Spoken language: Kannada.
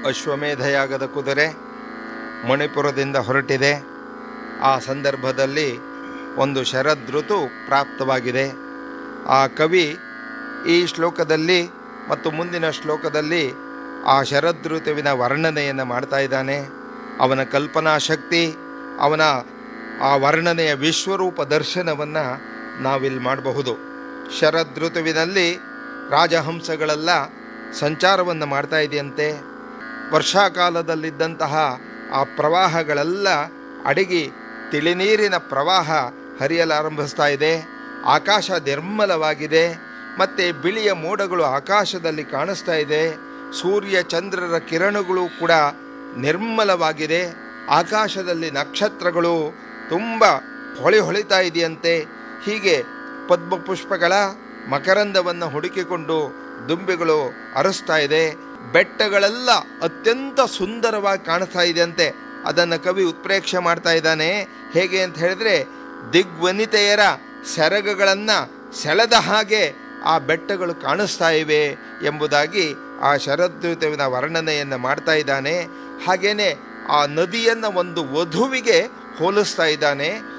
ಅಶ್ವಮೇಧಯಾಗದ ಕುದುರೆ ಮಣಿಪುರದಿಂದ ಹೊರಟಿದೆ ಆ ಸಂದರ್ಭದಲ್ಲಿ ಒಂದು ಶರದೃತು ಪ್ರಾಪ್ತವಾಗಿದೆ ಆ ಕವಿ ಈ ಶ್ಲೋಕದಲ್ಲಿ ಮತ್ತು ಮುಂದಿನ ಶ್ಲೋಕದಲ್ಲಿ ಆ ಶರದೃತುವಿನ ವರ್ಣನೆಯನ್ನು ಮಾಡ್ತಾ ಇದ್ದಾನೆ ಅವನ ಕಲ್ಪನಾ ಶಕ್ತಿ ಅವನ ಆ ವರ್ಣನೆಯ ವಿಶ್ವರೂಪ ದರ್ಶನವನ್ನು ನಾವಿಲ್ಲಿ ಮಾಡಬಹುದು ಶರದೃತುವಿನಲ್ಲಿ ರಾಜಹಂಸಗಳೆಲ್ಲ ಸಂಚಾರವನ್ನು ಮಾಡ್ತಾ ಇದೆಯಂತೆ ವರ್ಷಾಕಾಲದಲ್ಲಿದ್ದಂತಹ ಆ ಪ್ರವಾಹಗಳೆಲ್ಲ ಅಡಗಿ ತಿಳಿನೀರಿನ ಪ್ರವಾಹ ಹರಿಯಲಾರಂಭಿಸ್ತಾ ಇದೆ ಆಕಾಶ ನಿರ್ಮಲವಾಗಿದೆ ಮತ್ತು ಬಿಳಿಯ ಮೋಡಗಳು ಆಕಾಶದಲ್ಲಿ ಕಾಣಿಸ್ತಾ ಇದೆ ಸೂರ್ಯ ಚಂದ್ರರ ಕಿರಣಗಳು ಕೂಡ ನಿರ್ಮಲವಾಗಿದೆ ಆಕಾಶದಲ್ಲಿ ನಕ್ಷತ್ರಗಳು ತುಂಬ ಹೊಳೆ ಹೊಳಿತಾ ಇದೆಯಂತೆ ಹೀಗೆ ಪದ್ಮಪುಷ್ಪಗಳ ಮಕರಂದವನ್ನು ಹುಡುಕಿಕೊಂಡು ದುಂಬಿಗಳು ಅರಸ್ತಾ ಇದೆ ಬೆಟ್ಟಗಳೆಲ್ಲ ಅತ್ಯಂತ ಸುಂದರವಾಗಿ ಕಾಣಿಸ್ತಾ ಇದೆಯಂತೆ ಅದನ್ನು ಕವಿ ಉತ್ಪ್ರೇಕ್ಷೆ ಮಾಡ್ತಾ ಇದ್ದಾನೆ ಹೇಗೆ ಅಂತ ಹೇಳಿದ್ರೆ ದಿಗ್ವನಿತೆಯರ ಸೆರಗಗಳನ್ನು ಸೆಳೆದ ಹಾಗೆ ಆ ಬೆಟ್ಟಗಳು ಕಾಣಿಸ್ತಾ ಇವೆ ಎಂಬುದಾಗಿ ಆ ಶರದೃತುವಿನ ವರ್ಣನೆಯನ್ನು ಮಾಡ್ತಾ ಇದ್ದಾನೆ ಹಾಗೇನೆ ಆ ನದಿಯನ್ನು ಒಂದು ವಧುವಿಗೆ ಹೋಲಿಸ್ತಾ ಇದ್ದಾನೆ